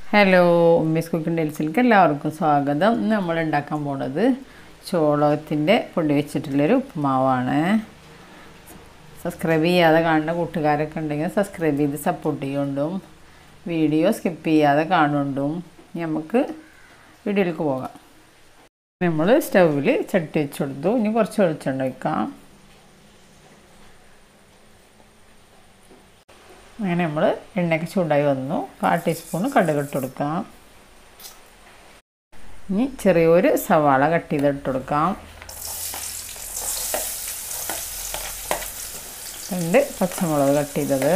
hello ഉമ്മീസ് cooking ഡെൽസിലേക്ക് എല്ലാവർക്കും സ്വാഗതം ഇന്ന് നമ്മൾ ഉണ്ടാക്കാൻ പോണത് ചോളത്തിൻ്റെ പൊടി വെച്ചിട്ടുള്ളൊരു ഉപ്പുമാവാണ് സബ്സ്ക്രൈബ് ചെയ്യാതെ കാണുന്ന കൂട്ടുകാരൊക്കെ ഉണ്ടെങ്കിൽ സബ്സ്ക്രൈബ് ചെയ്ത് സപ്പോർട്ട് ചെയ്യുകൊണ്ടും വീഡിയോ സ്കിപ്പ് ചെയ്യാതെ കാണുകൊണ്ടും ഇനി നമുക്ക് വീഡിയോയിലേക്ക് പോകാം നമ്മൾ സ്റ്റൗവിൽ ചട്ടി വെച്ച് കൊടുത്തു ഇനി കുറച്ച് വെളിച്ചെണ്ണ വയ്ക്കാം അങ്ങനെ നമ്മൾ എണ്ണയൊക്കെ ചൂടായി വന്നു കാൽ ടീസ്പൂൺ കടുക് ഇട്ട് കൊടുക്കാം ഇനി ചെറിയൊരു സവാള കട്ട് ചെയ്ത് ഇട്ട് കൊടുക്കാം രണ്ട് പച്ചമുളക് കട്ട് ചെയ്തത്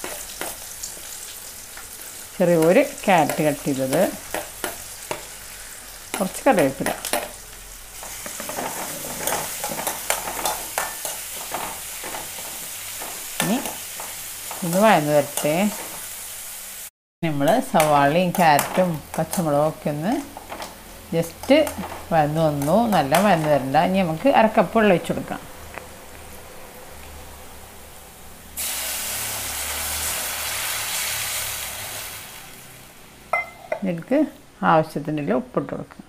ചെറിയൊരു ക്യാരറ്റ് കട്ട് ചെയ്തത് കുറച്ച് കറിവേപ്പില ഇനി ഇത് വഴന്ന് വരട്ടെ നമ്മൾ സവാളയും ക്യാരറ്റും പച്ചമുളകും ഒക്കെ ഒന്ന് ജസ്റ്റ് വഴന്ന് വന്നു നല്ല വഴന്ന് വരണ്ട ഇനി നമുക്ക് അരക്കപ്പ് വെള്ളം ഒഴിച്ച് കൊടുക്കാം ഇതിലേക്ക് ആവശ്യത്തിനുള്ള ഉപ്പിട്ട് കൊടുക്കാം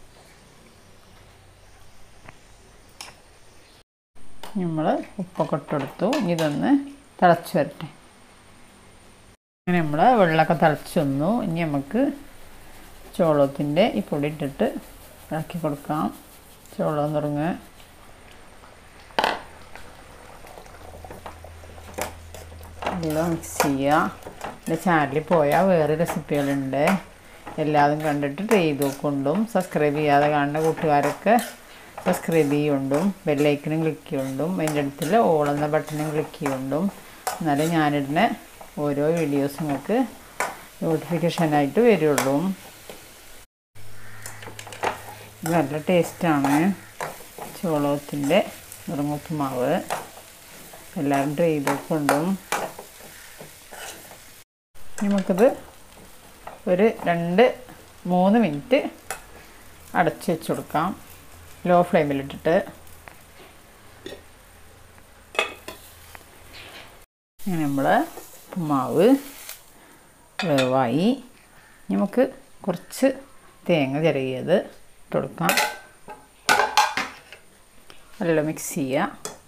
നമ്മൾ ഉപ്പൊക്കെ ഇട്ടെടുത്തു ഇതൊന്ന് തിളച്ച് വരട്ടെ അങ്ങനെ നമ്മൾ വെള്ളമൊക്കെ തിളച്ച് വന്നു ഇനി നമുക്ക് ചോളത്തിൻ്റെ ഈ പൊടി ഇട്ടിട്ട് ഇളക്കി കൊടുക്കാം ചോളം നുറുങ്ങ് എല്ലാം മിക്സ് ചെയ്യുക എൻ്റെ ചാനലിൽ പോയാൽ വേറെ റെസിപ്പികളുണ്ട് എല്ലാതും കണ്ടിട്ട് ട്രൈ ചെയ്ത് നോക്കൊണ്ടും സബ്സ്ക്രൈബ് ചെയ്യാതെ കാണുന്ന കൂട്ടുകാരൊക്കെ സബ്സ്ക്രൈബ് ചെയ്യുകൊണ്ടും ബെല്ലൈക്കനും ക്ലിക്ക് ചെയ്യുകൊണ്ടും അതിൻ്റെ അടുത്തുള്ള ഓൾ എന്ന ബട്ടണും ക്ലിക്ക് ചെയ്യുകൊണ്ടും എന്നാലേ ഞാനിടുന്ന ഓരോ വീഡിയോസ് നിങ്ങൾക്ക് നോട്ടിഫിക്കേഷനായിട്ട് വരുള്ളൂ നല്ല ടേസ്റ്റാണ് ചോളത്തിൻ്റെ നുറുങ്ങുപ്പുമാവ് എല്ലാവരും ട്രൈ ചെയ്തുകൊണ്ടും നമുക്കത് ഒരു രണ്ട് മൂന്ന് മിനിറ്റ് അടച്ച് വെച്ച് കൊടുക്കാം ലോ ഫ്ലെയിമിലിട്ടിട്ട് അങ്ങനെ നമ്മൾ മാവ് വേവായി നമുക്ക് കുറച്ച് തേങ്ങ ചിരകിയത് ഇട്ട് കൊടുക്കാം നല്ല മിക്സ് ചെയ്യുക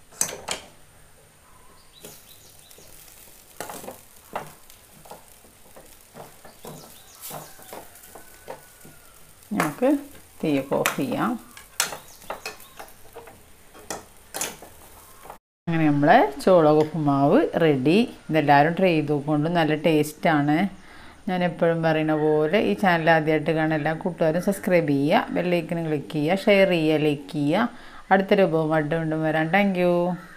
നമുക്ക് തീയൊക്കെ ഓഫ് ചെയ്യാം അങ്ങനെ നമ്മളെ ചോളകുപ്പുമാവ് റെഡി ഇതെല്ലാവരും ട്രൈ ചെയ്ത് നോക്കൊണ്ട് നല്ല ടേസ്റ്റാണ് ഞാൻ എപ്പോഴും പറയുന്ന പോലെ ഈ ചാനൽ ആദ്യമായിട്ട് കാണാൻ എല്ലാ കൂട്ടുകാരും സബ്സ്ക്രൈബ് ചെയ്യുക ബെല്ലൈക്കനും ക്ലിക്ക് ചെയ്യുക ഷെയർ ചെയ്യുക ലൈക്ക് ചെയ്യുക അടുത്ത രൂപവുമായിട്ട് വീണ്ടും വരാം താങ്ക്